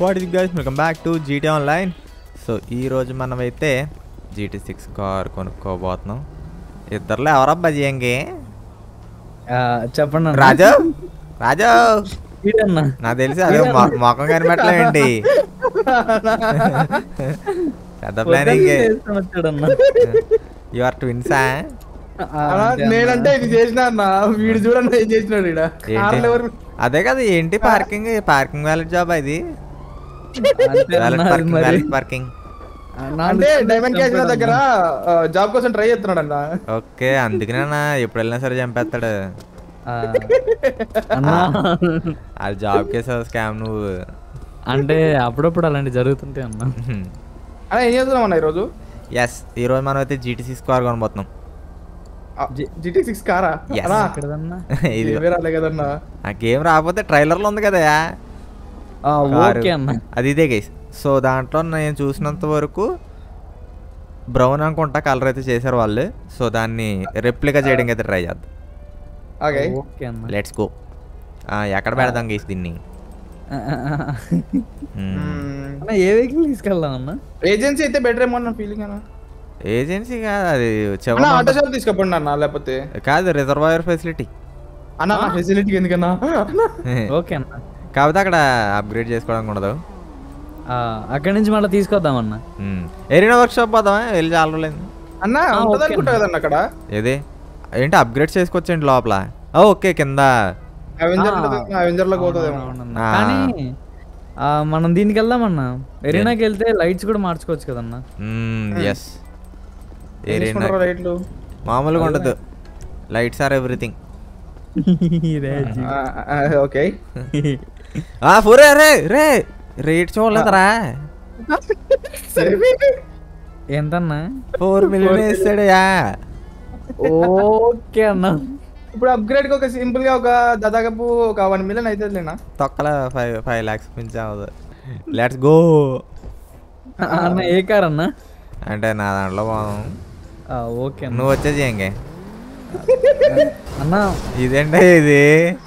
What is guys welcome back to GT online so ఈ రోజు మనం అయితే జీటీ సిక్స్ కార్ కొనుక్కోబోతున్నాం ఇద్దరులో ఎవరబ్బా జీఎంకి ఆ, చెప్పండి అన్న. రాజు రాజు వీడన్నా. నాకు తెలిసి అదే మొ- మొఖం కనిపెట్టలేండి పెద్ద ప్లానింగ్ పొద్దున్నే చేసుకొని వచ్చాడన్న. యు ఆర్ ట్విన్సా ఆ, అన్నా, అంతే అన్న. నేనంటే ఇది చేసిన అన్న వీడు చూడండి ఏం చేసినాడు ఈడ ఏంటి కార్లు ఎవరు అదే కదా ఏంటి పార్కింగ్ పార్కింగ్ వ్యాలెట్ జాబ్ ఇది అంతే వ్యాలెట్ అన్న, అది పార్కింగ్ మరి. వ్యాలెట్ పార్కింగ్ ఆ, నాలుగు అంటే సార్లు డైమండ్ క్యాసినో చంపాడన్న. దగ్గర ఆ, జాబ్ కోసం ట్రై చేస్తున్నాడు అన్న ఓకే అందుకనేనా ఎప్పుడు వెళ్ళినా సరే చంపేస్తాడు ఆ, అన్నా. ఆ జాబ్ కేసు స్కామ్ నువ్వు అంటే అప్పుడప్పుడు అలాంటి జరుగుతుంటాయి అన్న అన్న ఏం చేస్తున్నాం అన్న ఈరోజు ఎస్ ఈరోజు మనం అయితే జీటీసీ స్కోర్ కొనబోతున్నాం జిటి సిక్స్ కారా Yes. అన్నా, ఎక్కడదన్నా ఇది ఇవే రాలే కదన్నా ఆ గేమ్ రాకపోతే ట్రైలర్లో ఉంది కదా ఆ, కారు. ఓకే అన్న అది ఇదే గైస్ సో దాంట్లో నేను చూసినంత వరకు బ్రౌన్ అనుకుంటా కలర్ అయితే చేశారు వాళ్ళు సో దాన్ని రెప్లికా చేయడానికి అయితే ట్రై చేద్దాం ఓకే ఓకే అన్న లెట్స్ గో ఎక్కడ పెడదాం గైస్ దీన్ని ఆ, ఆ, ఆ. మ్మ్. అన్న ఏ వెహికల్ తీసుకెళ్దాం అన్న ఏజెన్సీ అయితే బెటర్ ఏమో అన్న ఫీలింగ్ అన్న ఏజెన్సీ కాదు అది అన్న చివరి ఆటో షాప్ తీసుకోపండి అన్న లేకపోతే కాదు రిజర్వాయర్ ఫెసిలిటీ అన్న ఫెసిలిటీ ఎందుకన్నా ఓకే అన్న కాకపోతే అక్కడ అప్గ్రేడ్ చేసుకోవడానికి ఉండదు ఆ, అక్కడి నుంచి మళ్ళీ తీసుకొద్దామన్న ఎరీనా వర్క్ షాప్ పోదామా వెళ్ళి చాలా రోజులైంది అన్న ఆ, ఉంటుంది ఓకే అనుకుంటా కదన్న అక్కడ ఏది ఏంటి అప్గ్రేడ్ చేసుకోవచ్చండి లోపల ఆ, ఓకే కింద అవెంజర్ ఆ. అవెంజర్ లోకి పోతుందేమో అవునవునన్న. ఆ. కానీ ఆ, మనం దీనికి వెళ్దామన్నా ఎరీనాకి వెళ్తే లైట్స్ కూడా మార్చుకోవచ్చు కదన్నా ఎస్ ఏం ఎరీనా తీసుకుంటారో రైట్లు మామూలుగా ఉండదు లైట్స్ ఆర్ ఎవ్రీథింగ్ ఓకే ఆ ఫురే రే రే రేట్ చూడలేదురా ఎంతన్నా ఫోర్ మిలియన్ ఇస్తాడయా ఓకే అన్న ఇప్పుడు అప్గ్రేడ్ కి ఒక సింపుల్ గా ఒక దాదాపు ఒక వన్ మిలియన్ అవుతుంది లేనా తొక్కల ఫైవ్ ఫైవ్ ల్యాక్స్ మించి అవ్వదు లెట్స్ గో అన్న ఏ కార్ అన్న అంటే నా దాంట్లో పోదాం ఆ, ఓకే అన్న నువ్వు వచ్చేది ఇంకే అన్న ఇదేంటే ఇది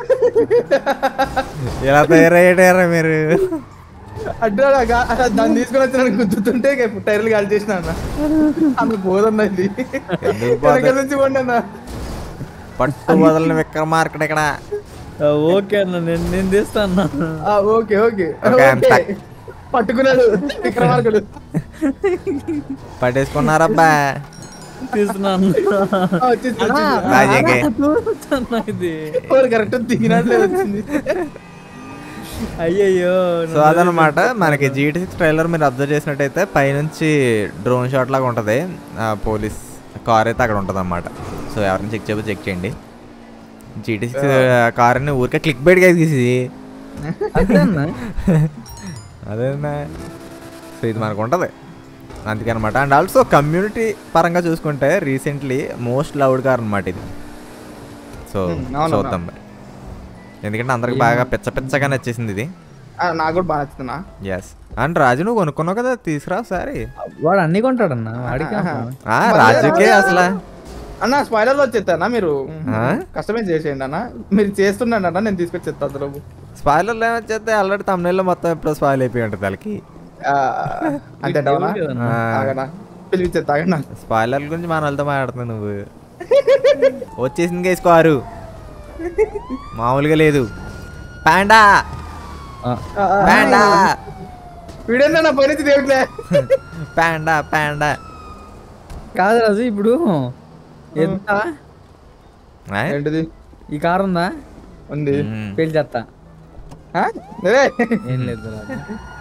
ఇలా తయారయ్యారా మీరు అడ్డు దాన్ని తీసుకొని వచ్చి నన్ను గుద్దుతుంటే ఇక ఇప్పుడు టైర్లు కాల్ చేసిన అన్న అంత పోదన్న ఇది ఎందుకు పోదు? వెనకాల నుంచి పోండి అన్న పట్టు వదలని విక్రమార్కడ ఇక్కడ ఆ, ఓకే అన్న నేను నేను తీస్తా అన్న ఆ, okay okay Okay, I'm okay. stuck. పట్టుకున్నాడు విక్రమార్కుడు పట్టేసుకున్నారబ్బా తీస్తున్నా అన్న. ఆ, వచ్చేసి అన్న, వచ్చింది. రాజేకే. చూడొచ్చు అన్న ఇది ఓరు కరెక్ట్ దిగినట్లే వచ్చింది అయ్యయ్యో సో అదనమాట మనకి జీటీ సిక్స్ ట్రైలర్ మీరు అబ్జర్వ్ చేసినట్టయితే పైనుంచి డ్రోన్ షాట్ లాగా ఉంటుంది పోలీస్ కార్ అయితే అక్కడ ఉంటుంది అనమాట సో ఎవరిని చెక్ చేయబో చెక్ చేయండి జీటీ సిక్స్ కార్ని ఊరికే క్లిక్ బైట్గా తీసి అంతే అన్న అదేనా సో ఇది మనకు ఉంటుంది అందుకనమాట అండ్ ఆల్సో కమ్యూనిటీ పరంగా చూసుకుంటే రీసెంట్లీ మోస్ట్ లవ్డ్ కార్ అనమాట ఇది సో Hmm, అవునవును. చూద్దాం మరి ఎందుకంటే అందరికి బాగా పిచ్చ పిచ్చగా నచ్చేసింది ఇది ఆ, నాకు కూడా బాగా నచ్చుతున్నా ఎస్ అండ్ రాజు నువ్వు కొనుక్కున్నావు కదా తీసుకురా ఒకసారి వాడు అన్ని కొంటాడన్న వాడికి ఆహా. ఆ, రాజుకే అసలు అన్న స్పాయిలర్ లో వచ్చేస్తానా మీరు ఆ? కస్టమైజ్ చేసేయండి అన్న మీరు చేస్తున్నాడు అన్న నేను తీసుకొచ్చేస్తా అందులో స్పాయిలర్ ఏమొచ్చేస్తే ఆల్రెడీ తమిళలో మొత్తం ఎప్పుడో స్పాయిల్ అయిపోయి ఉంటుంది వాళ్ళకి ఆ, అంతే అంటావా? దేవుడు కదన్న. ఆ. తాగనా పిలిపించే తాగనా స్పాయిలర్ గురించి మన వాళ్ళతో మాట్లాడుతున్నావు నువ్వు వచ్చేసింది కేసుకోవారు మామూలుగా లేదు పాండా ఆ, పాండా వీడన్నా నా పని నుంచి దేవుట్లే పాండా పాండా కాదు రాజు ఇప్పుడు ఎంత ఆయ్? ఏంటిది ఈ కార్ ఉందా ఉంది మ్మ్. పేల్చేస్తా ఆ? ఏయ్! ఏం లేదు రాజు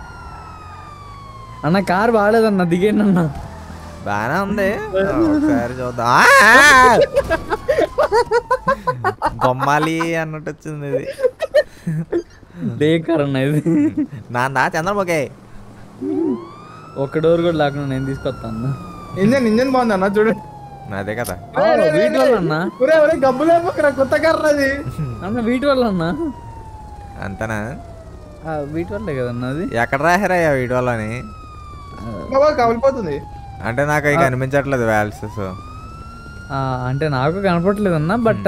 అన్న కార్ బాగాలేదన్న దిగేయండి అన్న బానే ఉంది ఒకసారి చూద్దాం ఆ! బొమ్మాలి అన్నట్టు వచ్చింది ఇది డే కార్ అన్న ఇది నాందా చంద్రముఖే ఒక్క డోర్ కూడా లేకుండా నేను తీసుకొస్తా అన్న ఇంజన్ ఇంజన్ బాగుంది అన్న చూడు అదే కదా ఆ, వీటి వల్ల అన్న ఒరే ఒరే గబ్బులే పోకురా, కొత్త కార్ అది అన్న వీటి వల్ల అన్న అంతనా ఆ, వీటి వల్లే కదన్న అది ఎక్కడ రాశారయ్యా వీడియోలోని బాబా కవలిపోతుంది అంటే నాకు ఇక అనిపించట్లేదు వాల్స్ సో ఆ, అంటే నాకు కనపట్లేదు అన్న బట్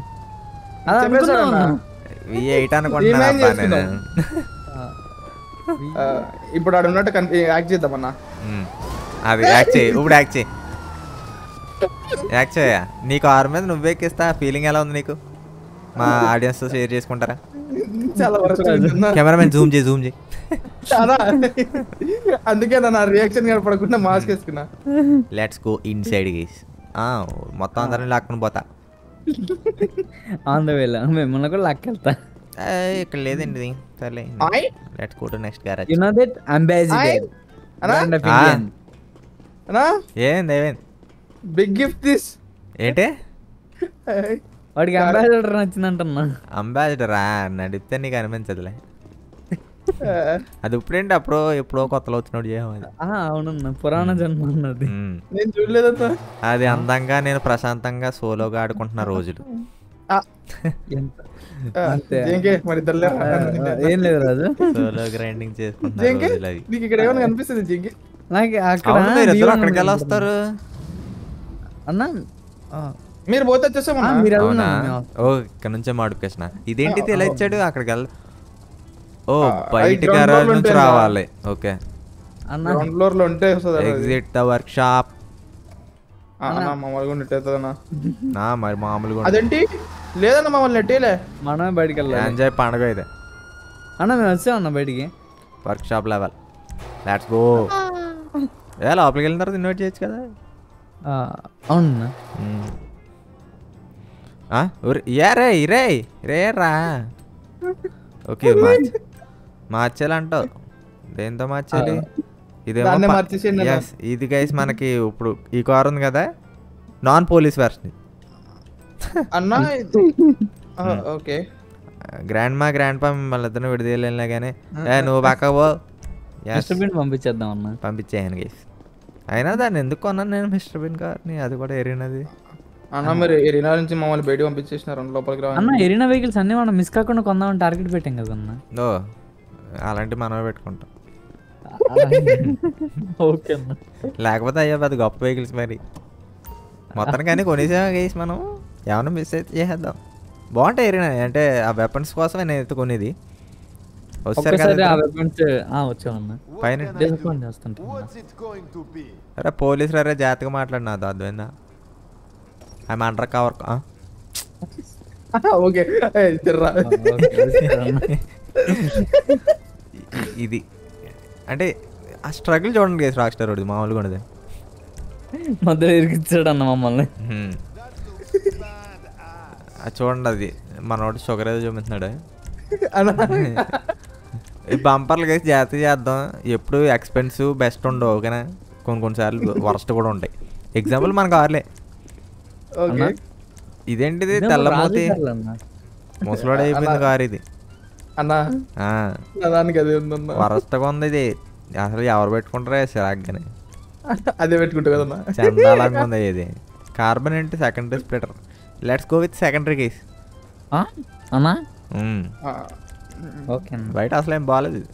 అది చెప్పేశాడు అనుకున్నాం అన్న. అన్న. వి ఎయిట్ అనుకుంటున్నాను ఏమేం అబ్బా నేను ఆ, ఆ, ఇప్పుడు ఆడ ఉన్నట్టు కన్- యాక్ట్ చేద్దామన్నా ఉమ్. అది యాక్ట్ చేయి ఇప్పుడు యాక్ట్ చేయి యాక్ట్ చేయ నీకు ఆరు మీద నువ్వే ఎక్కిస్తా ఫీలింగ్ ఎలా ఉంది నీకు మా ఆడియన్స్తో షేర్ చేసుకుంటారా చాలా వరకు కెమెరామెన్ జూమ్ చేయి జూమ్ చేయి చాలా అందుకే నా రియాక్షన్ కనపడకుండా మాస్క్ వేసుకున్నా let's go inside guys మొత్తం అందరిని లాక్కుని పోతా ఆన్ ద వేలో మిమ్మల్ని కూడా లాక్కెళ్తా ఏయ్, ఇక్కడ లేదండి ఇది. సర్లే ఆయ్ let's go to next garage you know that ఆయ్. అంబాసిడర్ అన్నా? బ్రాండ్ ఆఫ్ ఆ. ఇండియన్ అన్నా ఏంది ఏమైంది బిగ్ గిఫ్ట్ దిస్ ఏంటి వాడికి అంబాసిడర్ నచ్చిందంటున్నా అంబాసిడరా నడిపితే నీకు అనిపించదులే అది ఇప్పుడేంటి అప్పుడో ఎప్పుడో కొత్తలో వచ్చినోడు చేయం అది ఆ, అవునన్నా పురాణ జన్మ అన్నది ఉమ్. నేను చూడలేదన్నా అది అందంగా నేను ప్రశాంతంగా సోలోగా ఆడుకుంటున్న రోజులు ఆ, ఎంత ఆ, అంతే. జేంకే మరి ఇద్దరు లేరు. ఆ, ఏం లేదు రాజు సోలో గ్రైండింగ్ చేసుకుంటున్న జేంకే రోజులు అవి నీకు ఇక్కడ ఏమైనా కనిపిస్తుంది జేంకే నాకు అక్కడ అవును మీరు ఇద్దరు view అక్కడికి ఎలా ఉంది. వస్తారు అన్నా ఆ, మీరు పోతే ఆ, వచ్చేస్తామన్నా మీరు అవునా వెళ్ళండి ఓ ఇక్కడ నుంచే మోడిఫికేషన్ ఇదేంటిది ఎలా ఇచ్చాడు అక్కడికి వెళ్ళ ఓ ఆ, బయట అది ground గరాజ్ floor నుంచి ఉంటేనా? రావాలి ఓకే అన్న గ్రౌండ్ ఫ్లోర్ లో ఉంటే వస్తుంది అన్న అది. ఎగ్జిట్ ద వర్క్ షాప్ ఆ, అన్న మమ్మల్ని కూడా నెట్టేస్తుందన్నా నా మరి మామూలుగా అదేంటి లేదన్న మమ్మల్ని నెట్టేలే మనమే బయటికి వెళ్ళాలి ఎంజాయ్ పండగ ఇది అన్న మేము వచ్చామన్న బయటికి workshop level let's go ఏ లోపలికి వెళ్ళిన తర్వాత ఇన్వైట్ చేయొచ్చు కదా ఆ, అవునన్నా మ్మ్. ఆ, ఉరి- ఏ రే రే రే రా ఓకే మార్చ్ మార్చాలంటావు దేంతో మార్చాలి ఇదేమో దాన్నే ప- మార్చేసేయండి అన్న. Yes, ఇది గైస్ మనకి ఇప్పుడు ఈ కార్ ఉంది కదా నాన్ పోలీస్ వెర్షన్ అన్నా okay grandma grandpa మిమ్మల్ని ఇద్దరు విడిదేయలేనులే కానీ ఏ నువ్వు పక్క పో Yes, మిస్టర్ బిన్ పంపించేద్దాం అన్న పంపించేయను గైస్ అయినా దాన్ని ఎందుకు కొన్నాను నేను మిస్టర్ బిన్ కార్ని అది కూడా ఎరిగినది అన్న మీరు ఎరినా నుంచి మమ్మల్ని బయట పంపించేసినారు లోపలికి రా అన్న ఎరినా వెహికల్స్ అన్ని మనం మిస్ కాకుండా కొందామని టార్గెట్ పెట్టాం కదా అన్న ఓ అలాంటి మనమే పెట్టుకుంటాం ఓకే అన్న లేకపోతే అయ్యా పెద్ద గొప్ప వెహికల్స్ మరి మొత్తానికి కానీ కొనేసాం గేసి మనం ఏమైనా మిస్ అయితే చేసేద్దాం బాగుంటాయి ఏరినా అంటే ఆ వెపన్స్ కోసమే నేను అయితే కొనేది వచ్చారు ఒక్కసారి ఆ కదా వెపన్స్ వచ్చామన్న పైన డిసప్పాయింట్ చేస్తుంటా What's it going to be? అరే పోలీసులు అరే జాగ్రత్తగా మాట్లాడినా అది అర్థమైందా ఐ అండర్ కవర్ ఓకే ఏయ్, తిర్రా ఇది అంటే ఆ స్ట్రగుల్ చూడండి గేసి రాక్ స్టార్ మామూలుగా ఉండదు మధ్యలో ఇరికిచ్చాడు అన్న మమ్మల్ని హ్మ్. అది చూడండి అది మనోడు షుగర్ ఏదో చూపిస్తున్నాడు అన్న ఈ బంపర్లు వేసి జాగ్రత్త చేద్దాం ఎప్పుడు ఎక్స్పెన్సివ్ బెస్ట్ ఉండవు ఓకేనా కొన్ని కొన్నిసార్లు వరస్ట్ కూడా ఉంటాయి ఎగ్జాంపుల్ మన కార్లే ఓకే ఇదేంటిది తెల్లమూతి అన్న ముసలోడు అయిపోయింది కార్ ఇది అన్న ఆ, నా దానికి అదే ఉందన్న వరస్ట్గా ఉంది ఇది అసలు ఎవరు పెట్టుకుంటారా చిరాగ్గానే అదే పెట్టుకుంటా కదన్నా చందాలంగా ఉంది ఇది కార్బన్ ఏంటి secondary splitter let's go with secondary case ఆ? అన్నా ఆ, ఓకే అన్న బయట అసలు ఏం బాగాలేదు ఇది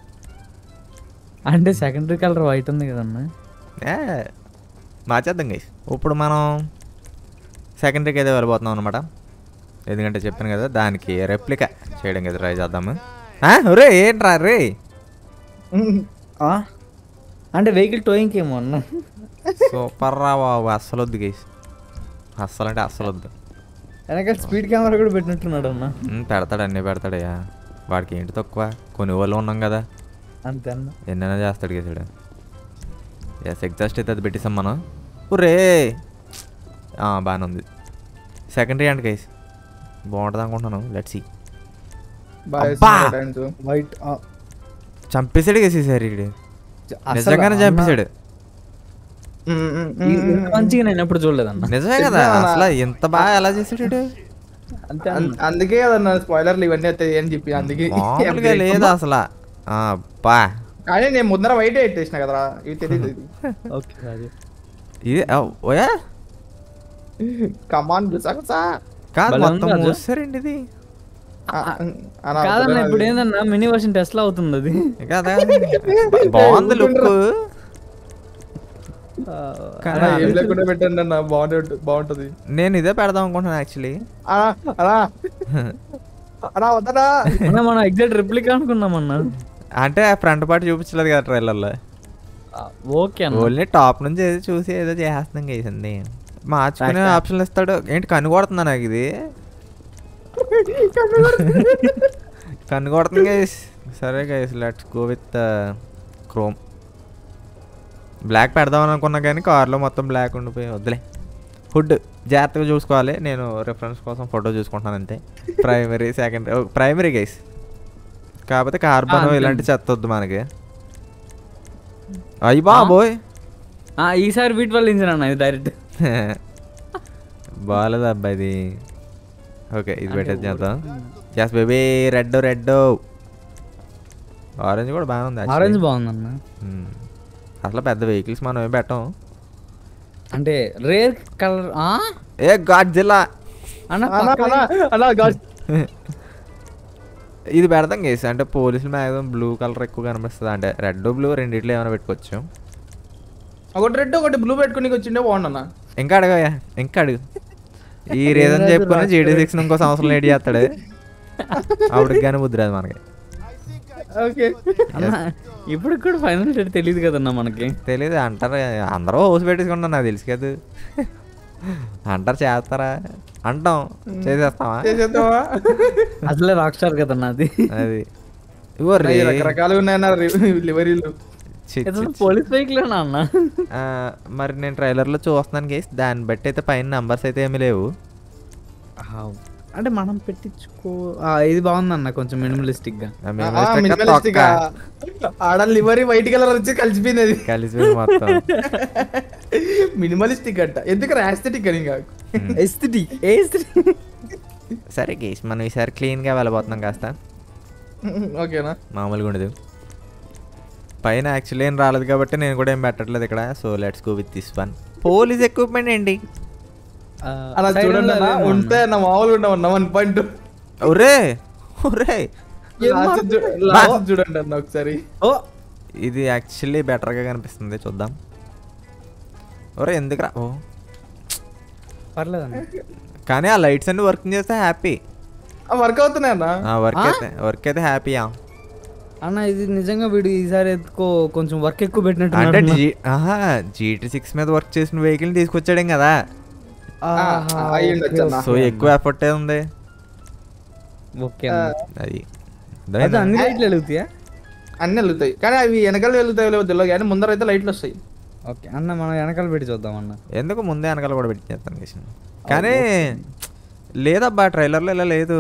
అంటే సెకండరీ కలర్ వైట్ ఉంది కదన్నా ఏ మార్చేద్దాం గైస్ ఇప్పుడు మనం సెకండరీకి అయితే వెళ్ళిపోతున్నాం అనమాట ఎందుకంటే చెప్పాను కదా దానికి రెప్లికా చేయడం కదా ట్రై చేద్దాము ఆ, ఒరే ఏంట్రా రే ఉమ్, ఆ? అంటే వెహికల్ టోయింగ్ ఏమో అన్న సూపర్ రా బాబు అస్సలు వద్దు గైస్ అస్సలు అంటే అస్సలు వద్దు వెనకాల స్పీడ్ కెమెరా కూడా పెట్టినట్టున్నాడు అన్న ఉమ్, పెడతాడు అన్నీ పెడతాడయ్యా వాడికి ఏంటి తక్కువ కొన్ని వాళ్ళు ఉన్నాం కదా అంతే అన్న ఎన్నైనా చేస్తాడు గేసాడు ఎస్ ఎగ్జాస్ట్ అయితే అది పెట్టేసాం మనం ఊరే బాగానే ఉంది సెకండరీ అండ్ గైస్ బాగుంటుంది అనుకుంటున్నాను లెట్స్ సీ బాగా అబ్బా! వేసుకున్నాడు డాన్స్. వైట్ చంపేశాడు గేసేసారు ఇడు నిజంగానే చంపేశాడు ఉమ్, ఉమ్, ఉమ్, ఉమ్. మంచిగా నేను ఎప్పుడు చూడలేదన్న నిజమే కదా అసలు ఎంత బాగా ఎలా చేసాడు ఈడు? అంతే అం- అన్న అందుకే కదన్నా స్పాయిలర్లు ఇవన్నీ వస్తాయి అని చెప్పి అందుకే మామూలుగా లేదు అసలు ఆ, బా కానీ నేను ముందర వైట్ పెట్టేసిన కదరా ఇవి తెలియదు ఇది ఓకే రాజు ఇది ఆ, ఓయా కమాన్ గుసగుసా కాదు భలే ఉంది మొత్తం రాజు. మూసారండి ఇది కాదన్న ఇప్పుడు ఏందన్నా మినీ వర్షన్ టెస్లా అవుతుంది అది కదా బా- బాగుంది లుక్ ఏం లేకుండా పెట్టండి అన్న బాగుంటుంది బాగుంటది నేను ఇదే పెడదాం అనుకుంటున్నాను యాక్చువల్లీ అన్నా అన్నా అన్నా వద్దనా అన్న మనం ఎగ్జాక్ట్ రిప్లికా అనుకున్నామన్నా అంటే ఫ్రంట్ పార్ట్ చూపించలేదు కదా ట్రైలర్లో ఆ, ఓకే అన్న ఓన్లీ టాప్ నుంచి ఏదో చూసి ఏదో చేస్తున్నాం గేసింది మార్చుకునే ఆప్షన్లు ఇస్తాడు ఏంటి కన్ను కొడుతుందా నాకు ఇది కన్ను కొడుతుంది గైస్ సరే guys let's go with chrome black పెడదామని అనుకున్నా కానీ కార్లో మొత్తం బ్లాక్ ఉండిపోయి వద్దులే ఫుడ్ జాగ్రత్తగా చూసుకోవాలి నేను రిఫరెన్స్ కోసం ఫోటో చూసుకుంటాను అంతే ప్రైమరీ సెకండరీ ప్రైమరీ గైస్ కాకపోతే కార్బన్ అంతే. ఇలాంటి చెత్త వద్దు మనకి అయ్యి బాబోయ్ ఆ, ఈసారి వీటి వల్ల ఇంజిన్ అన్న ఇది డైరెక్ట్ బాగాలేదు అబ్బాయి ఇది ఓకే ఇది పెట్టేది చేద్దాం yes baby red red orange కూడా బాగానే ఉంది ఆరెంజ్ actually. బాగుందన్న Hmm. అసలు పెద్ద వెహికల్స్ మనం ఏం పెట్టం అంటే రేర్ కలర్ ఆ ఏ గాడ్ జిల్లా అన్న అన్నా పక్కన- అన్నా అన్నా గాడ్ ఇది పెడతాం కేసు అంటే పోలీసులు మ్యాక్సిమం బ్లూ కలర్ ఎక్కువ కనిపిస్తుంది అంటే రెడ్ బ్లూ రెండిట్లో ఏమైనా పెట్టుకోవచ్చు ఒకటి రెడ్ ఒకటి బ్లూ పెట్టుకుని వచ్చిండే బాగుండన్నా ఇంకా అడగయా ఇంకా అడుగు ఈ రీజన్ చెప్పుకొని జీడీ సిక్స్ ఇంకో సంవత్సరం లేట్ చేస్తాడు అప్పటికి కానీ బుద్ధి రాదు మనకి ఓకే అన్న ఇప్పుడు కూడా ఫైనల్ డేట్ తెలియదు కదన్న మనకి తెలీదు అంటారు అందరూ హౌస్ పెట్టేసుకుంటారు నాకు తెలుసు కదా అంటారు చేస్తారా అంటాం చేసేస్తావా చేసేద్దామా అసలే రాక్ స్టార్ కదన్న అది అది ఇవ్వ రే అయ్యి రకరకాలుగా ఉన్నాయన్న లివరీలు చి, చి, అసలు చి. పోలీస్ వెహికల్ అన్న ఆ, మరి నేను ట్రైలర్లో చూస్తున్నాను కేసు దాన్ని బట్టి అయితే పైన నంబర్స్ అయితే ఏమీ లేవు అంటే మనం పెట్టించుకో ఆ, ఇది బాగుందన్న కొంచెం మినిమలిస్టిక్ గా ఆ minimalistic గా మినిమలిస్టిక్ తొక్క. ఆడ లివరీ వైట్ కలర్ వచ్చి కలిసిపోయింది అది కలిసిపోయింది మొత్తం మినిమలిస్టిక్ అంట ఎందుకు రాస్థెటిక్ అని కాదు ఎస్థెటిక్ ఎస్థెటిక్ సరే గేస్ మనం ఈసారి క్లీన్గా వెళ్ళబోతున్నాం కాస్త ఓకేనా మామూలుగా ఉండదు పైన యాక్చువల్లీ ఏం రాలేదు కాబట్టి నేను కూడా ఏం పెట్టట్లేదు ఇక్కడ so let's go with this one police equipment ఏంటి అలా చూడండి అన్న ఉంటే నా మామూలుగా ఉండమన్నా వన్ పాయింట్ ఒరే ఒరే లాస్ట్ చూడండి అన్న ఒకసారి ఓ ఇది యాక్చువల్లీ బెటర్గా కనిపిస్తుంది చూద్దాం ఒరే ఎందుకు రా ఓ పర్లేదన్న కానీ ఆ లైట్స్ అన్ని వర్కింగ్ చేస్తే హ్యాపీ వర్క్ అవుతున్నాయి అన్న వర్క్ ఆ? అయితే వర్క్ అయితే హ్యాపీయా అన్న ఇది నిజంగా వీడు ఈసారి ఎత్తుకో కొంచెం వర్క్ ఎక్కువ అంటే పెట్టినట్టు జీ ఆహా జీటీ సిక్స్ మీద వర్క్ చేసిన వెహికల్ తీసుకొచ్చాడేం కదా అయ్యి ఉండొచ్చు అన్న. సో ఎక్కువ ఎఫర్ట్ ఉంది ఓకే అది అది అన్ని లైట్లు వెలుగుతాయా అన్ని వెళ్తాయి కానీ అవి వెనకాల వెళ్తాయి లేవో తెలియదు కానీ ముందర అయితే లైట్లు వస్తాయి ఓకే అన్న మనం వెనకాల పెట్టి చూద్దాం అన్న ఎందుకు ముందే వెనకాల కూడా పెట్టి చేస్తాను చేసిన కానీ లేదబ్బా ట్రైలర్లో ఇలా లేదు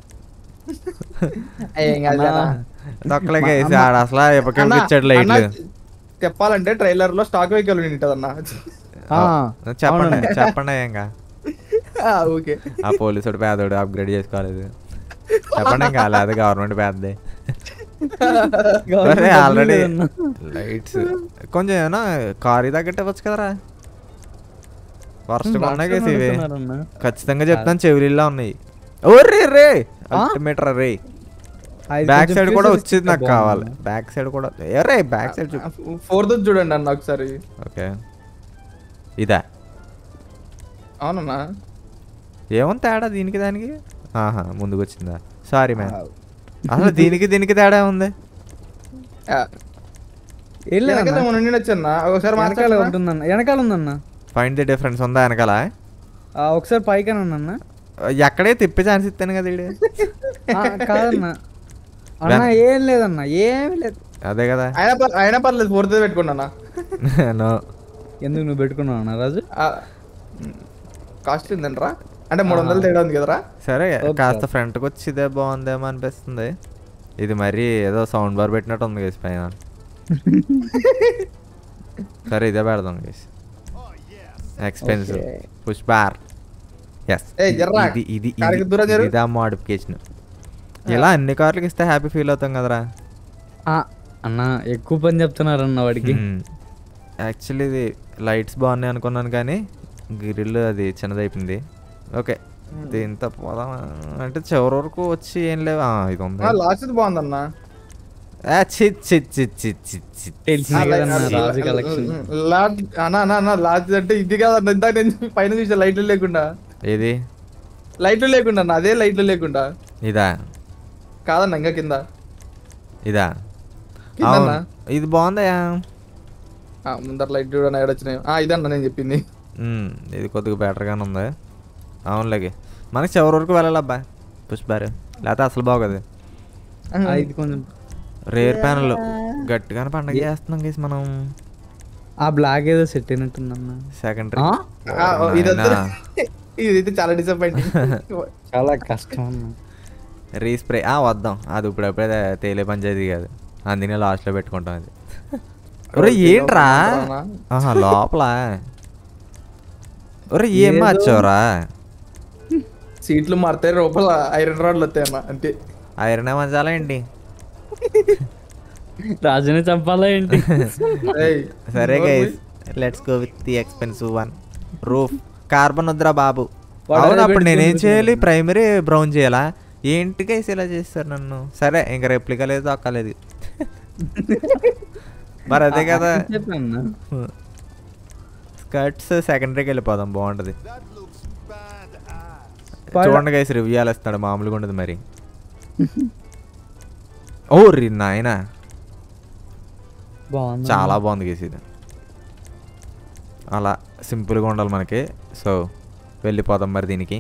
ఏం కాదు అన్నా, అన్న. తొక్కలేక వేసి ఆడ అసలు ఎప్పటికీ అన్న, ఇచ్చాడు అన్న, లైట్లు చెప్పాలంటే ట్రైలర్ లో స్టాక్ వెహికల్ ఉంటది అన్న ఆ, చెప్పండి అవునన్న. చెప్పండి ఇంకా ఆ, ఓకే ఆ పోలీసుడు పేదోడు అప్గ్రేడ్ చేసుకోలేదు చెప్పండి ఇంకా లేదు గవర్నమెంట్ పేదది గవర్నమెంట్ ఆల్రెడీ లేదన్న. లైట్స్ కొంచెం ఏమైనా కారు తగ్గట్టు ఇవ్వచ్చు కదరా వరస్ట్ ఉన్నాయి కేసు ఇవి అడుగుతున్నారన్న. ఖచ్చితంగా చెప్తాను చెవిలిలా ఉన్నాయి ఓర్రే రే ఆ? అల్టిమేటర్ రే అది బ్యాక్ కొంచెం సైడ్ కూడా futuristic వచ్చింది నాకు గా కావాలి బాగుంది. బ్యాక్ సైడ్ కూడా ఎరే బ్యాక్ సైడ్ చూపు ఫోర్త్ చూడండి అన్న ఒకసారి ఓకే ఇదా అవునన్నా ఏముంది తేడా దీనికి దానికి ఆహా ముందుకు వచ్చిందా సారీ మ్యామ్ అసలు దీనికి దీనికి తేడా ఉంది ఆ, ఏం లేదన్న. వెనకాల ఏమో ఉండి అన్న ఒకసారి వెనకాల మాట్లాడన్నా ఉంటుందన్న వెనకాల ఉందన్న ఫైండ్ ది డిఫరెన్స్ ఉందా వెనకాల ఆ, ఒకసారి పైకి అన్న ఎక్కడే తిప్పి ఛాన్స్ ఇస్తాను కదా ఈడు కాదన్న అన్న ఏం లేదన్న ఏం లేదు అదే కదా అయినా పర్- అయినా పర్లేదు ఫోర్త్ పెట్టుకోండి అన్న నో ఎందుకు నువ్వు పెట్టుకున్నావు అన్న రాజు కాస్ట్ ఏంటంటరా అంటే మూడు వందలు తేడా ఉంది కదరా సరే Okay. కాస్త ఫ్రంట్కి వచ్చి ఇదే బాగుందేమో అనిపిస్తుంది ఇది మరి ఏదో సౌండ్ బార్ పెట్టినట్టు ఉంది కేసు పైన సరే ఇదే పెడదాం case expensive Okay. Push bar yes ఏయ్, జర్రా. ఇది ఇది కారుకి దూరం ఇది జరుగు. ఇదా మోడిఫికేషన్ ఇలా అన్ని కార్లకి ఇస్తే హ్యాపీ ఫీల్ అవుతాం కదరా ఆ, అన్న ఎక్కువ పని చెప్తున్నారన్న వాడికి యాక్చువల్లీ ఇది లైట్స్ బాగున్నాయి అనుకున్నాను కానీ గ్రిల్ అది చిన్నదైపోయింది ఓకే దీంతో పోదాం అంటే చివరి వరకు వచ్చి ఏం లేవు ఆ, ఇది ఉంది లాస్ట్ బాగుందన్న ఆ, చి చి చి చి చి చి. తెలిసింది కదన్న రాజు కలెక్షన్ లాస్ట్ అన్న అన్న అన్న లాస్ట్ అంటే ఇది కాదన్న ఇందాక నేను పైన చూసా లైట్లు లేకుండా ఏది లైట్లు లేకుండా అన్న అదే లైట్లు లేకుండా ఇదా కాదన్న ఇంకా కింద ఇదా కిందన్నా? అవును ఇది బాగుందయా ఆ, ముందర లైట్ చూడని ఎడొచ్చినాయి ఆ ఇదన్న నేను చెప్పింది ఉమ్, ఇది కొద్దిగా బెటర్గానే ఉంది అవునులేగే మనకి చివరి వరకు వెళ్ళాలబ్బా పుష్పారు లేకపోతే అసలు బాగోదు ఆ, ఇది కొంచెం రేర్ ప్యానల్ గట్టిగానే పండగ చేస్తున్నాం గేసి మనం ఆ బ్లాక్ ఏదో సెట్ అయినట్టుందన్న సెకండరీ ఆ? ఆ, ఓ, ఇదొద్దు ఇదైతే చాలా డిసప్పాయింటింగ్ చాలా కష్టం అన్న రీస్ప్రే ఆ వద్దాం అది ఇప్పుడప్పుడే తేలే పంచాయతీ కాదు అందుకే లాస్ట్లో పెట్టుకుంటాం అది ఒరే ఏంట్రా ఆహా లోపల ఒరే ఏం ఏదో- మార్చావురా సీట్లు మారుతాయి లోపల ఐరన్ రాడ్లు వస్తాయి అన్న అంతే ఐరన్ మంచాలా ఏంటి రాజుని చంపాలా ఏంటి ఏయ్, సరే నోరు guys let's go with the expensive one roof carbon వద్దురా బాబు వాడు అవును అదే అప్పుడు నేనేం పెట్టుకొని చేయాలి ప్రైమరీ బ్రౌన్ చేయాలా ఏంటి గైస్ ఇలా చేస్తారు నన్ను సరే ఇంకా రెప్లికా లేదు దొక్కలేదు మరి అదే కదా చెప్పాను స్కర్ట్స్ సెకండరీకి వెళ్ళిపోదాం బాగుంటది పడ- చూడండి గైస్ రివ్యూ ఇస్తాడు మామూలుగా ఉండదు మరి ఓ రి నాయనా బాగుంది చాలా బాగుంది గేసి ఇది అలా సింపుల్గా ఉండాలి మనకి సో వెళ్ళిపోదాం మరి దీనికి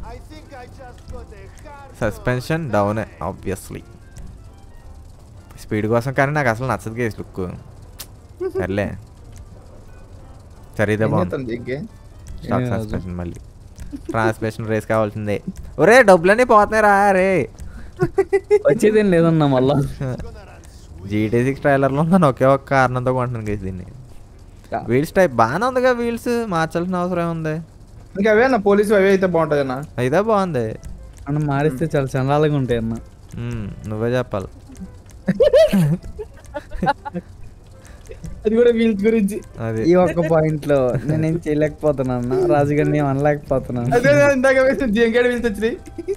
సస్పెన్షన్ డౌన్ ఆబ్వియస్లీ స్పీడ్ కోసం కానీ నాకు అసలు నచ్చదు గేస్ లుక్ సర్లే సరే ఇదే ఏం బాగుంది చేస్తాను జిగ్గే? స్టాక్ ఏం కాదు. సస్పెన్షన్ మళ్ళీ ట్రాన్స్మిషన్ రేస్ కావాల్సిందే ఒరే డబ్బులన్నీ పోతున్నాయి రా రే వచ్చేదేం లేదన్న మళ్ళా జీటీ సిక్స్ ట్రైలర్లో ఉందని ఒకే ఒక్క కారణంతో కొంటున్నాను గేసి దీన్ని వీల్స్ టైప్ బాగానే ఉందిగా వీల్స్ మార్చాల్సిన అవసరం ఉంది ఇంకా అవే అన్న పోలీసు అవే అయితే బాగుంటది అన్న అయితే బాగుంది మనం మారిస్తే చాలా చండాలంగా ఉంటాయి అన్న మ్మ్, నువ్వే చెప్పాలి అది కూడా వీల్స్ గురించి అది ఈ ఒక్క పాయింట్ లో నేనేం చేయలేకపోతున్నాను అన్న రాజుగారిని ఏం అనలేకపోతున్నాను అదే నేను ఇందాక వేసిన జింకేడ్ వీల్స్ వచ్చినాయి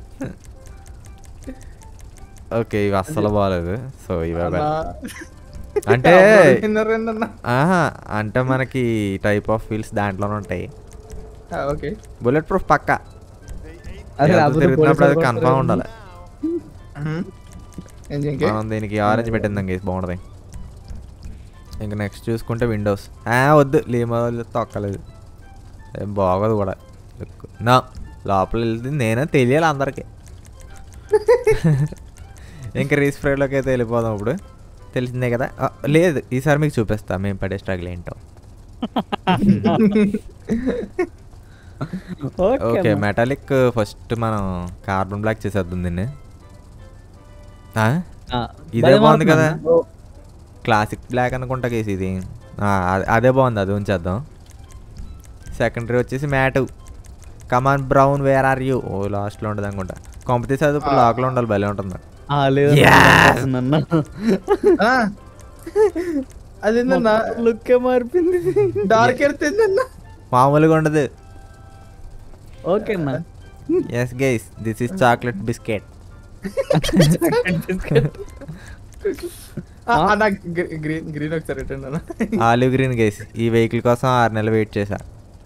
ఓకే ఇవి అస్సలు బాగాలేదు సో ఇవే అన్నా. better. అంటే విన్నర్ ఏందన్నా? ఆహా అంటే మనకి టైప్ ఆఫ్ వీల్స్ దాంట్లోనే ఉంటాయి ఆ, ఓకే బుల్లెట్ ప్రూఫ్ పక్క అదే ఎవరితో రాబోతే తిరుగుతున్నప్పుడు అది పోలీసులు కన్ఫామ్ కొడతారు. ఉండాలి మ్మ్. ఏం జింకే మనం దీనికి ఆరెంజ్ పెట్టిందాం గేసి బాగుంటుంది ఇంకా నెక్స్ట్ చూసుకుంటే విండోస్ ఆ వద్దు లీమో తొక్కలేదు ఏం బాగోదు కూడా లుక్ నా లోపల వెళ్తుంది నేనే తెలియాలి అందరికి ఇంకా రీస్ప్రేలోకి అయితే వెళ్ళిపోదాం ఇప్పుడు తెలిసిందే కదా ఆ, లేదు ఈసారి మీకు చూపిస్తా మేము పడే స్ట్రగుల్ ఏంటో ఓకే ఓకే అన్న. మెటాలిక్ ఫస్ట్ మనం కార్బన్ బ్లాక్ చేసేద్దాం దీన్ని ఆ? ఆ, ఇదే భయం బాగుంది కదా అవుతుందన్న. క్లాసిక్ బ్లాక్ అనుకుంటా కేసు ఇది ఆ, అ- అదే బాగుంది అది ఉంచేద్దాం సెకండరీ వచ్చేసి matte come on brown where are you ఓ లాస్ట్లో ఉంటుంది అనుకుంటా కాంపిటీషన్ అది ఇప్పుడు లాక్లో ఉండాలి భలే ఉంటుంది ఆ, లేదు Yes! అన్న ఆ. అదేందన్నా లుక్ మారిపోయింది డార్క్ ఎడుతుందన్నా మామూలుగా ఉండదు ఓకే అన్న yes guys this is chocolate biscuit నాకు గ్రీన్ గ్రీన్ ఒకసారి రిటర్న్ అన్న ఆలివ్ గ్రీన్ గైస్ ఈ వెహికల్ కోసం ఆరు నెలలు వెయిట్ చేశా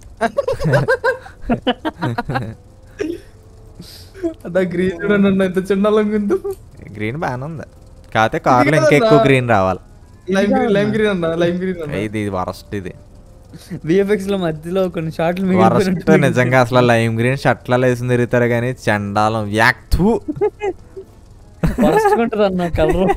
నా గ్రీన్ చూడండి అన్న ఎంత చిన్నలంగా ఉందో గ్రీన్ బాగానే ఉంది కాకపోతే కార్లో ఇంకా ఎక్కువ గ్రీన్ రావాలి లైమ్ గ్రీన్ లైమ్ గ్రీన్ అన్న లైమ్ గ్రీన్ అన్న ఇది వరస్ట్ ఇది విఎఫ్ఎక్స్ లో మధ్యలో కొన్ని షార్ట్లు వరస్ట్ నిజంగా అసలు లైమ్ గ్రీన్ షర్ట్లలో వేసి తిరుగుతారు కానీ చండాలం యాక్తూ వరస్ట్ ఉంటుంది అన్న కలర్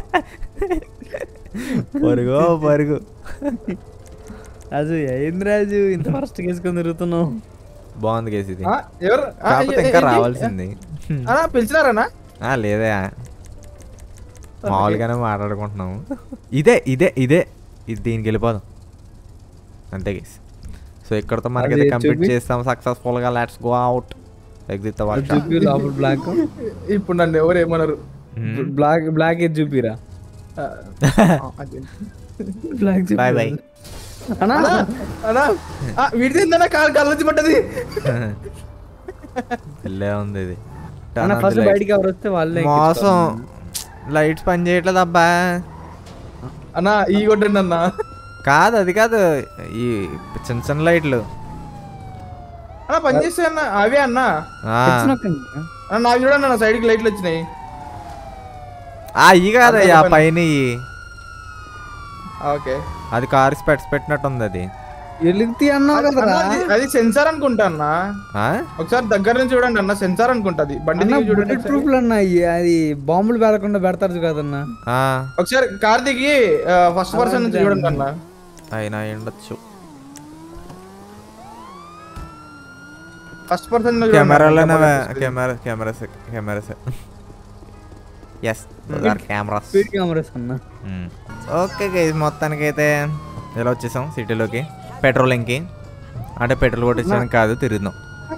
పరుగు పరుగు రాజు ఏంది రాజు ఇంత వరస్ట్ వేసుకొని తిరుగుతున్నావు బాగుంది కేసు ఇది ఆ, ఎవరు ఆ, కాకపోతే ఏ- ఇంకా ఏంటి? రావాల్సింది అన్నా పిలిచినారన్నా ఆ, లేదే మామూలుగానే మాట్లాడుకుంటున్నాము ఇదే ఇదే ఇదే ఇది దీనికి వెళ్ళిపోదాం అంతే గేస్ సో ఇక్కడతో మనకైతే అది కంప్లీట్ చూపి. చేస్తాం సక్సెస్ఫుల్ గా let's go out exit the work చూపి లోపల బ్లాక్ ఇప్పుడు నన్ను ఎవరు ఏమన్నారు బ్లాక్ బ్లాక్ ఏది చూపిరా ఆ, అదే. బ్లాక్ బాయ్ బాయ్ అన్నా అన్నా, అన్నా, ఆ, వీడిది ఏందన్నా కాలు కళ్ళొచ్చి పట్టది వెళ్ళే ఉంది ఇది Turn అన్న on the ఫస్ట్ lights. బయటికి ఎవరు వస్తే వాళ్ళే మోసం లైట్స్ పని చేయట్లేదు అబ్బా అన్నా ఈ కొట్టండి అన్న కాదు అది కాదు ఈ చిన్న చిన్న లైట్లు అన్న పని చేస్తే అన్న అవే అన్న ఆ, అన్న, నాకు చూడండి అన్న సైడ్కి లైట్లు వచ్చినాయి ఆ, ఇవి కాదయ్యా అదే పని. పైన ఇవి. ఓకే అది కార్ స్పెట్స్ పెట్టినట్టు ఉంది అది ఎలుగుతీ అన్నావు కదరా అది అది సెన్సార్ అనుకుంటా అన్న ఆ? ఒకసారి దగ్గర నుంచి చూడండి అన్న సెన్సార్ అనుకుంటది బండి అన్న దిగి చూడండి బుల్లెట్ ఒకసారి. ప్రూఫ్లు అన్న ఇయ్యి. అది బాంబులు పేలకుండా పెడతారు కదన్నా ఆ, ఒకసారి కార్ దిగి ఫస్ట్ పర్సన్ నుంచి చూడండి అన్న అయినా ఉండొచ్చు ఫస్ట్ పర్సన్ కెమెరాలోనే camera cameras cameras yes cameras speed cameras అన్న ఓకే గైస్ మొత్తానికి అయితే ఇలా వచ్చేసాం సిటీలోకి పెట్రోలింగ్కి అంటే పెట్రోల్ కొట్టించడానికి కాదు తిరుగుదాం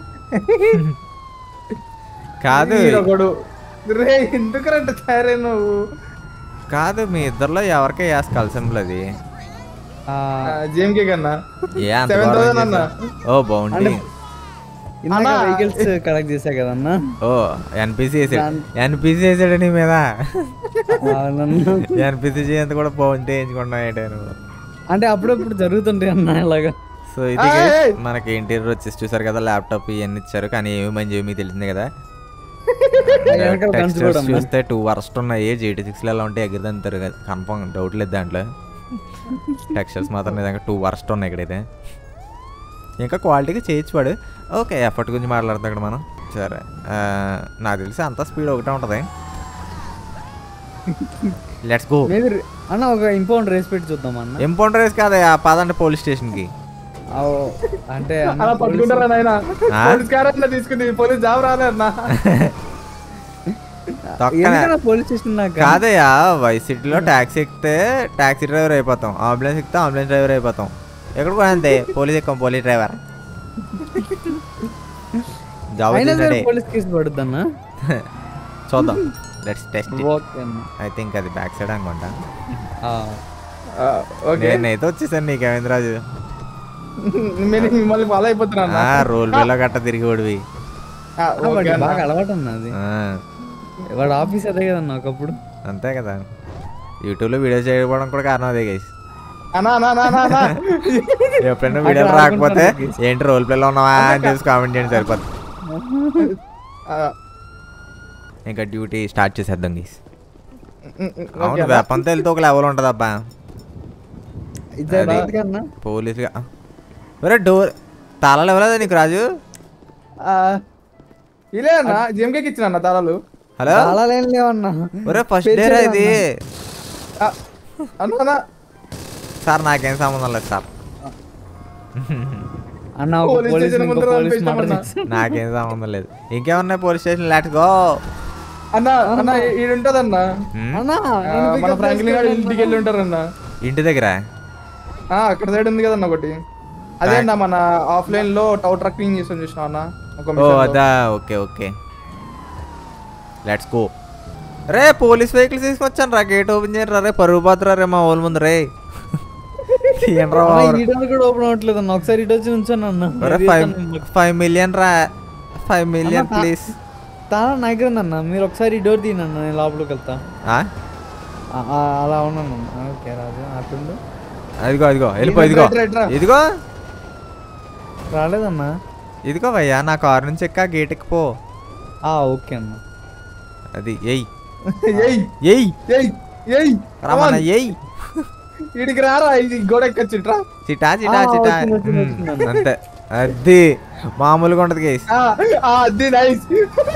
కాదు ఒకడు రే ఎందుకు రంట తయారై నువ్వు కాదు మీ ఇద్దరిలో ఎవరికే వేసి కలిసింపుల్ అది జేఎంకే కన్నా ఏ అంత 7,000 ఘోరం అన్న. చేశావు? ఓ బాగుంది ఇందాక అన్నా. వెహికల్స్ కలెక్ట్ చేశా కదన్నా ఓ ఎన్పిసి వేసాడు ఎన్పిసి వేసాడు నీ మీద అవునన్నా. ఎన్పిసి చేయంత కూడా బాగుంటే వేయించుకున్నా ఏంటాను అంటే అప్పుడప్పుడు జరుగుతుంటాయి అన్న ఇలాగా సో ఇది ఏయ్, guys, ఏయ్. మనకి ఇంటీరియర్ వచ్చేసి చూసారు కదా ల్యాప్టాప్ ఇవన్నీ ఇచ్చారు కానీ ఏమి మంచి ఏమి తెలిసింది కదా వెనకాల guns Textures కూడా ఉన్నాయి. చూస్తే టూ వర్స్ట్ ఉన్నాయి జీటీ సిక్స్ ఎలా ఉంటాయి ఎగిరిదంటారు కదా కన్ఫర్మ్ డౌట్ లేదు దాంట్లో టెక్స్చర్స్ మాత్రం నిజంగా టూ వర్స్ట్ ఉన్నాయి ఇక్కడైతే ఇంకా క్వాలిటీగా చేయొచ్చు వాడు ఓకే ఎఫర్ట్ గురించి మాట్లాడుతాం ఇక్కడ మనం సరే ఆ, నాకు తెలిసి అంత స్పీడ్ ఒకటే ఉంటుంది లెట్స్ గో మేబీ అన్న ఒక ఇంపౌండ్ రేస్ పెట్టి చూద్దాం అన్న ఇంపౌండర్ రేస్ కాదు ఆ పదండి పోలీస్ స్టేషన్కి ఆ, అంటే అన్న అలా పట్టుకుంటారా నాయన ఆ? పోలీస్ కార్ అట్లా తీసుకుంది పోలీస్ జాబ్ రాలే అన్న తొక్కనే ఎందుకన్నా పోలీస్ స్టేషన్ నాకు కాదయ్యా వై సిటీలో ట్యాక్సీ ఎక్కితే ట్యాక్సీ డ్రైవర్ అయిపోతాం అంబులెన్స్ ఎక్కితే అంబులెన్స్ డ్రైవర్ అయిపోతాం ఎక్కడ కూడా అంతే పోలీస్ ఎక్కాం పోలీస్ డ్రైవర్ జాబ్ అయినా సరే వచ్చేసాడే పోలీస్ కేసు పడుద్ది అన్న చూద్దాం లెట్స్ టెస్ట్ ఓకే అన్న ఐ థింక్ అది బ్యాక్ సైడ్ అనుకుంటా ఆ, ఆ, ఓకే నేనైతే వచ్చేసాను నీకు రాజు నేను మిమ్మల్ని ఫాలో అయిపోతున్నా అన్న ఆ రోల్ వేలో గట్ట తిరిగి ఓడివి ఆ, ఆ, ఓకే వాడికి అన్న. బాగా అలవాటు అన్న అది ఆ, వాడు ఆఫీస్ అదే కదన్న ఒకప్పుడు అంతే కదా యూట్యూబ్లో వీడియో చేయకపోవడం కూడా కారణం అదే గైస్ అన్నా అన్నా అన్నా అన్నా, అన్నా ఎప్పుడైనా వీడియోలు రాకపోతే ఆడుకుంటారు ఏంటి రోల్ ప్లేలో ఉన్నావా అని చూసి కామెంట్ చేయండి సరిపోతుంది ఆ, ఇంకా డ్యూటీ స్టార్ట్ చేసేద్దాం గైస్ ఉమ్, ఉమ్, ఓకే అవును అన్న. వెపన్తో వెళ్తే ఒక లెవెల్ ఉంటుంది అబ్బా ఇది అది. రైట్ కన్నా పోలీసుగా ఒరే డోర్ తాళాలు ఇవ్వలేదా నీకు రాజు ఆ, ఇలే అన్న జిమ్కేకి ఇచ్చిన అన్న తాళాలు హలో చాలా లేని లేవన్నా ఒరే ఫస్ట్ డే రా ఇది ఆ, అన్న అన్న సార్ నాకేం సంబంధం లేదు సార్ అన్న ఒక పోలీస్ పోలీస్ స్టేషన్ ఇంకో ముందర పోలీస్ పంపించాం మర్డర్ అన్న. చేశారు. నాకేం సంబంధం లేదు ఇంకేమున్నాయి పోలీస్ స్టేషన్ లెట్స్ గో అన్న అన్న ఈడు ఉంటదన్న అన్న ఆ, నేను మన pickup ఫ్రాంక్లిన్ గారు చేసుకెళ్ళాను. ఇంటికి వెళ్ళి ఉంటారన్న ఇంటి దగ్గర ఆ, అక్కడ సైడ్ ఉంది కదన్న ఒకటి అదే అన్న మన ఆఫ్లైన్ లో టౌ ట్రక్కింగ్ చేసాం చూసిన అన్న ఒక ఓ mission లో. అదా ఓకే ఓకే లెట్స్ గో రే పోలీస్ వెహికల్స్ తీసుకొచ్చాను రా గేట్ ఓపెన్ చేయరు రే పరుగు పోతురా రే మా వాళ్ళ ముందు రే తీయండి రా అన్న, బాబు. ఈ డోర్ కూడా ఓపెన్ అవ్వట్లేదు అన్న ఒకసారి ఇటు వచ్చి ఉంచాను అన్న ఒరే ఫైవ్ ఫైవ్ మిలియన్ రా ఫైవ్ మిలియన్ అన్న, ప్లీజ్ తాళ నాయకుడు అన్న మీరు ఒకసారి ఈ డోర్ తీయండి అన్న నేను లోపలికి వెళ్తా ఆ, ఆ, అలా ఉన్నాను అన్న. ఓకే రాజు అటుండు అదిగో అదిగో వెళ్ళిపో ఇదిగో రైట్, రైట్, రా. ఇదిగో రాలేదన్నా ఇదిగో భయ్యా నా కారు నుంచి ఎక్క గేట్ ఎక్కిపో ఆ, ఓకే అన్న అది ఎయ్ ఏయ్ ఎయ్ ఏయ్ ఏయ్ రమణ ఎయ్ వీడికి రారా ఇది గోడ ఎక్కొచ్చుట్రా చిటా చిటా ఆ, చిటా వచ్చింది, వచ్చింది, ఉమ్, వచ్చింది. అంతే అది మామూలుగా ఉంటది కేస్ అది నైస్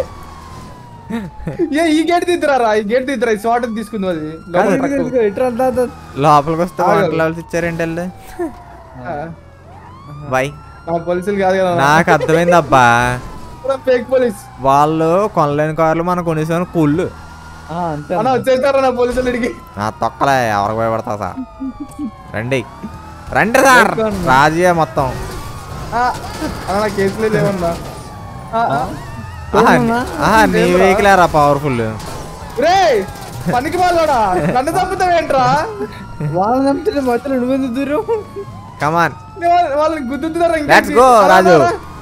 ఏ ఈ గేట్ తీద్దురా ఈ గేట్ తీద్దురా ఈ షార్ట్ తీసుకుంది అది లోపల ఇదిగో, truck. ఇదిగో, ఇట్రా, దా, దా. లోపలికి వస్తే ఆగు. వాటర్ లెవెల్స్ ఇచ్చారేంటి వాళ్ళు ఆ, బై ఆ పోలీసులు కాదు కదా నాకు అర్థమైంది అబ్బా ఫేక్ పోలీస్ వాళ్ళు కొనలేని కార్లు మనం కొనేసాను కుళ్ళు ఆ, అంతే అన్న అన్న. వచ్చేస్తారా నా పోలీసులు ఇడికి నా తొక్కలే ఎవరికి భయపడతా సార్ రండి రండి సార్ రాజీయే మొత్తం అన్న కేసులే లేవన్నా ఆ, ఆ. ఆహా, ఆహా, నీ వెహికల్ రా పవర్ఫుల్ రే పనికి వాళ్ళోడా నన్ను చంపుతావేంట్రా వాళ్ళని చంపితే మధ్యలో నువ్వెందుకు దూరం కమాన్ నే వాళ్ళ- వాళ్ళని గుద్దుతున్నారా ఇంకా Let's go, రాజు.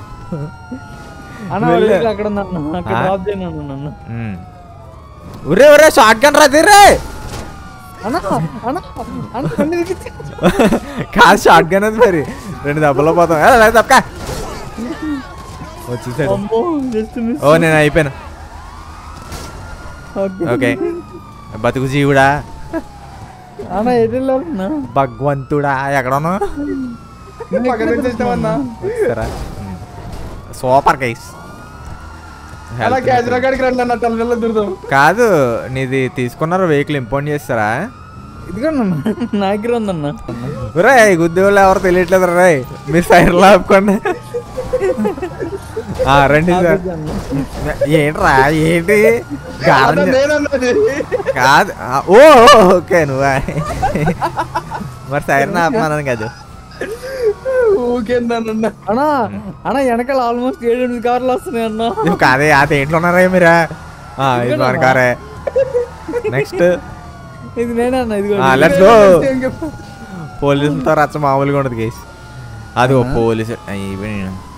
అన్న వాడి వెహికల్ అక్కడ ఉంది అన్న అక్కడ ఆ? డ్రాప్ చేయను అన్న నన్ను ఒరే ఒరే షార్ట్ గన్ రా తీర్రే అన్న అన్న అన్న బండి దిగితే కాదు షార్ట్ గన్ అది మరి రెండు దెబ్బలో పోతాం ఏ, లేదు తప్పక వచ్చేసాడు అమ్మో జస్ట్ మిస్ ఓ నేను అయిపోయాను ఓకే ఓకే బతుకు జీవుడా అన్న ఎటు వెళ్ళాలన్నా భగవంతుడా ఎక్కడను పక్కన వచ్చేసినామన్నా సూపర్ గైస్ అలా క్యాజువల్ కాడికి రండి అన్న తల్లలో దుర్దాం కాదు నీది తీసుకున్నారు వెహికల్ ఇంపోర్ట్ చేస్తారా ఇదిగోండి అన్న నా దగ్గర ఉందన్న రే గుద్ది వాళ్ళు ఎవరు తెలియట్లేదు రే మీరు సైడ్ ఆపుకోండి ఆ, రండి సార్ ఏంట్రా ఏంటి గారం చే- నేనన్నది కాదు ఆ, ఓ ఓకే నువ్వా మరి సైరన్ ఆపమన్నాను కదా ఊకేందన్న అన్నా అన్న వెనకాల ఆల్మోస్ట్ ఏడు ఎనిమిది కార్లు వస్తున్నాయి అన్న నువ్వు కాదే ఆ దేంట్లో ఉన్నారా మీరా ఆ, ఇది మన కారే నెక్స్ట్ ఇది నేనే అన్న ఇదిగో లెట్స్ గో పోలీసులతో రచ్చ మామూలుగా ఉండదు కేసు అది ఓ పోలీసు ఇవి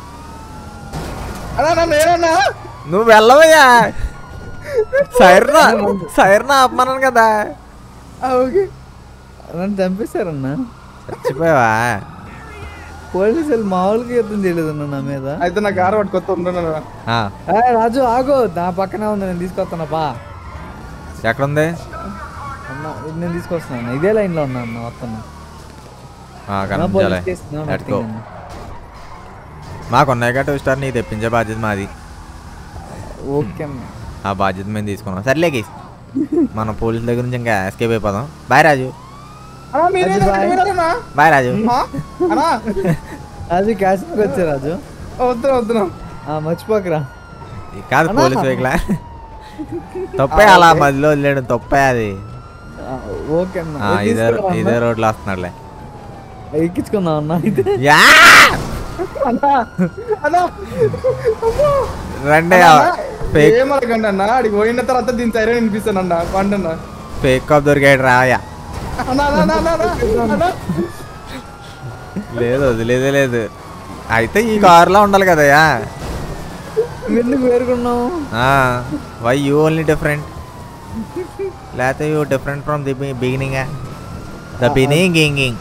అన్నా నేనన్నా నువ్వు వెళ్ళవయ్యా సైరనా సైరనా ఆపమన్నాను కదా ఓకే నన్ను చంపేశారన్న చచ్చిపోయావా పోలీసులు మామూలుగా యుద్ధం చేయలేదన్న నా మీద అయితే నా కారు పట్టుకొస్తా ఉన్నాను ఆ, ఏ, రాజు ఆగు నా పక్కనే ఉంది నేను తీసుకొస్తాను బా ఎక్కడుంది అన్న ఇది నేను తీసుకొస్తున్నాను ఇదే లైన్ లో ఉన్నా అన్న వస్తాను ఆ, కనిపించాలి Let's go. మాకు ఉన్నాయి కదా స్టార్ నీకు తెప్పించే బాధ్యత మాది ఓకే అన్న ఆ బాధ్యత మేము తీసుకున్నాం సర్లే గీస్ మనం పోలీసుల దగ్గర నుంచి ఇంకా ఎస్కేప్ అయిపోదాం బాయ్ రాజు అన్నా మీరే అది బాయ్. మీరేనా బాయ్ రాజు అన్నా రాజు కాశ్మీర్ వచ్చా రాజు వద్దునా వద్దునా ఆ మర్చిపోకరా ఇది కాదు అన్నా. పోలీస్ వెహికల్ తప్పే అలా మధ్యలో వదిలేయడం తప్పే అది ఆ, ఓకే అన్న ఆ, ఇది ఇదే తీసుకురా అన్న. ఇదే రోడ్లో వస్తున్నాడులే ఎక్కించుకుందాం అన్న అయితే యా అన్నా అన్నా రండి ఫేక్ ఏమనకండి అన్న అడిగి పోయిన తర్వాత దీని సైరన్ వినిపిస్తాను అన్న పండన్న ఫేక్ కాప్ దొరికాడు రాయా అన్నా అన్నా అన్నా అన్నా అన్నా లేదు వదిలేదే లేదు అయితే ఈ కారులో ఉండాలి కదయ్యా ఎందుకు వేరుకున్నావు వై యూ ఓన్లీ డిఫరెంట్ లేకపోతే you different from the beginning the beginning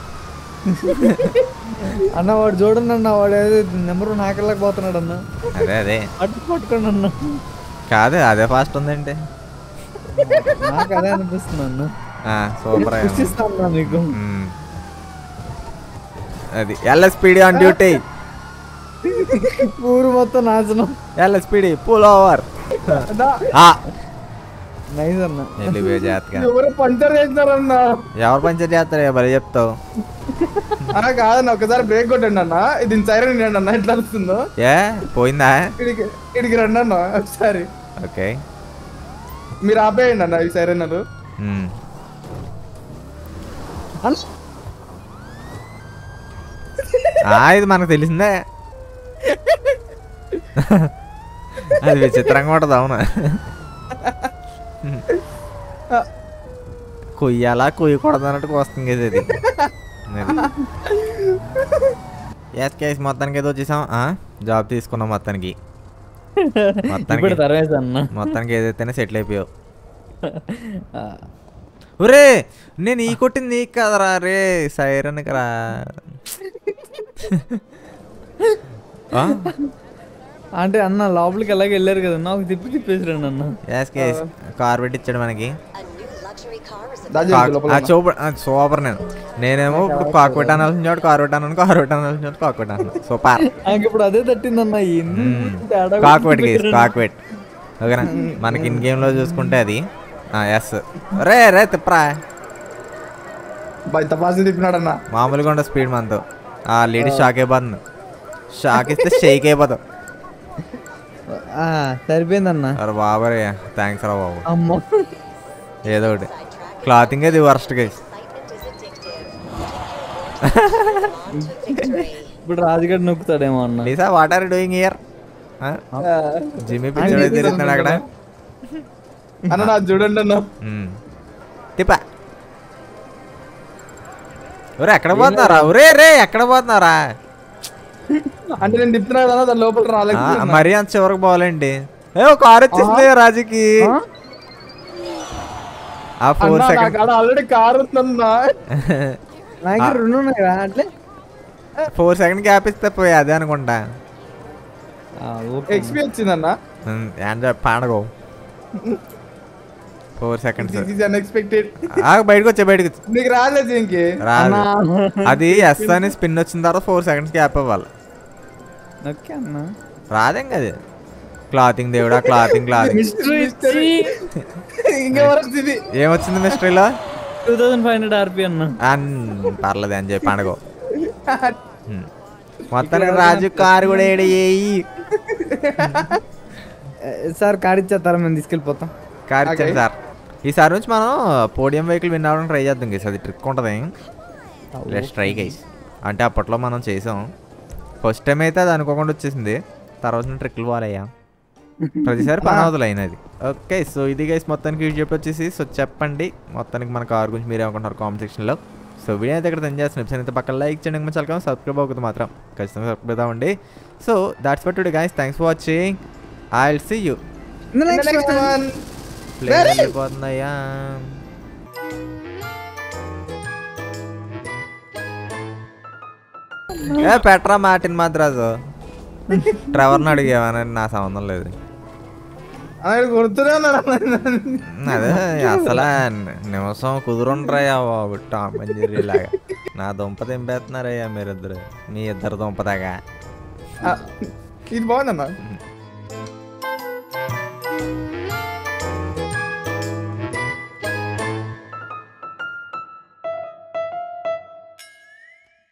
అన్న వాడు చూడండి అన్న వాడు ఏదో నెంబర్ వన్ హ్యాకర్లకు పోతున్నాడు అన్న అదే అదే అటు పట్టుకోండి అన్న కాదు అదే ఫాస్ట్ ఉందండి నాకు అదే అనిపిస్తుంది అన్న సూపర్ ఇస్తా అన్న మీకు అది ఎల్ఎస్పిడి ఆన్ డ్యూటీ ఊరు మొత్తం నాశనం ఎల్ఎస్పిడి పుల్ ఓవర్ అన్నా నైస్ అన్న వెళ్ళిపోయే జాగ్రత్తగా ఎవరు పంచర్ చేసినారన్న ఎవరు పంచర్ చేస్తారు భలే చెప్తావు అన్న కాదన్న ఒకసారి బ్రేక్ కొట్టండి అన్న దీని సైరన్ వినండి అన్న ఎట్లా వస్తుందో ఏ పోయిందా ఇడికి ఇడికి రండి అన్న ఒకసారి ఓకే మీరు ఆపేయండి అన్న ఈ సైరన్ అన్న ఇది మనకు తెలిసిందే అది విచిత్రంగా ఉంటుంది అవును కొయ్యాలా కొయ్యకూడదు అన్నట్టు వస్తుంది కదా ఇది ఎస్ కేసు మొత్తానికి ఏదో వచ్చేసాం ఆ? జాబ్ తీసుకున్నాం మొత్తానికి మొత్తానికి ఇప్పుడు తర్వాత అన్న మొత్తానికి ఏదైతేనే సెటిల్ అయిపోయావు ఒరే నేను ఈ కొట్టింది నీకు కదరా రే సైరన్ కరా ఆ? అంటే అన్న లోపలికి ఎలాగ వెళ్ళారు కదా నాకు తిప్పి తిప్పేసిరండి అన్న ఎస్ కేస్ కార్ పెట్టి ఇచ్చాడు మనకి A new luxury car is దాజు కాక్- లోపల ఆ సూపర్ ఆ సూపర్ నేను నేనేమో ఇప్పుడు కాక్ పెట్టాల్సిన చోటు కారు పెట్టాను కారు పెట్టాల్సిన చోటు కాక్ పెట్టాను సూపర్ నాకు ఇప్పుడు అదే తట్టిందన్న ఎందుకు తేడా కాక్ పెట్టి కేసు పెట్టారు? కాక్ పెట్టి ఓకేనా మనకి ఇన్ గేమ్లో చూసుకుంటే అది ఎస్ రే రే తిప్పరా బయట పాసి తిప్పినాడు అన్న మామూలుగా ఉండే స్పీడ్ మనతో ఆ లేడీ షాక్ అయిపోతుంది షాక్ ఇస్తే షేక్ అయిపోతావు ఆ, సరిపోయిందన్న అరే బాబరే థ్యాంక్స్ రా బాబు అమ్మ ఏదో ఒకటి క్లాతింగ్ అది worst guys excitement is addictive. On to victory. ఇప్పుడు రాజుగారు నొక్కుతాడేమో అన్న Lisa what are doing here Jimmy పిచ్చర్ అంటే తిరుగుతున్నాడు అక్కడ అన్న నా చూడండి అన్న మ్మ్. తిప్పా ఒరే ఎక్కడ పోతున్నారా ఒరే రే ఎక్కడ పోతున్నారా అంటే నేను తిప్పుతున్నా కదా దాని లోపల ఆ, రాలేదు మరీ అంత చివరికి పోవాలండి ఏ ఒక కార్ వచ్చేసింది రాజుకి ఆ ఫోర్ సెకండ్ కాడ ఆల్రెడీ కార్ ఉందన్నా నా దగ్గర రెండు ఉన్నాయి కదా అట్లే ఫోర్ సెకండ్ గ్యాప్ ఇస్తే పోయి అదే అనుకుంటా ఆ, ఓకే ఎక్స్పీ వచ్చిందన్న ఉమ్, ఏం చెప్ప పాడగో four seconds this is unexpected బయటకు వచ్చా బయటకు వచ్చా నీకు రాలేదు ఇంకే రాదు అది ఎస్ అని స్పిన్ వచ్చిన తర్వాత ఫోర్ సెకండ్స్ గ్యాప్ ఇవ్వాలి ఓకే అన్న రాదేం అది క్లాతింగ్ దేవుడా క్లాతింగ్ క్లాతింగ్ ఇంకెవరు ఇది ఏమొచ్చింది మిస్టరీలో two thousand five hundred RP అన్న అన్ పర్లేదు అని చెప్పి అడగో హ్మ్. మొత్తానికి రాజు కారు కూడా ఏడు ఏయి సార్ కార్డు ఇచ్చేస్తారా మేము తీసుకెళ్ళిపోతాం కారు ఇచ్చాను సార్ ఈసారి నుంచి మనం పోడియం వెహికల్ విన్ అవ్వడానికి ట్రై చేద్దాం గైస్ అది ట్రిక్ ఉంటుంది లెట్స్ ట్రై గైస్ అంటే అప్పట్లో మనం చేసాం ఫస్ట్ టైం అయితే అది అనుకోకుండా వచ్చేసింది తర్వాత ట్రిక్లు పోవాలయ్యా ప్రతిసారి పని అవుతుంది అయినది ఓకే సో ఇది గైస్ మొత్తానికి వీడియో చెప్పి వచ్చేసి సో చెప్పండి మొత్తానికి మన కార్ గురించి మీరు ఏమనుకుంటున్నారు కామెంట్ సెక్షన్లో సో వీడియో అయితే ఇక్కడ సెండ్ చేసిన వెబ్సైట్ అయితే పక్కన లైక్ చేయండి మంచి వెల్కమ్ సబ్స్క్రైబ్ అవుతుంది మాత్రం ఖచ్చితంగా సబ్స్క్రైబ్ అవుతామండి so that's for today guys thanks for watching I will see you next one play వెళ్ళిపోతుందయ్యా ఏ పెట్రా మార్టిన్ మాద్రాజు ట్రెవర్ని అడిగేవని నా సంబంధం లేదు ఆయన కొడుతూనే ఉన్నాడు అదే అసలు నిమిషం కుదురుండ్రయ్యా బాబు టామ్ అండ్ జెర్రీ లాగా నా దుంప తెంపేస్తున్నారయ్యా మీరిద్దరు మీ ఇద్దరు దుంపదాగా ఇది బాగుందన్న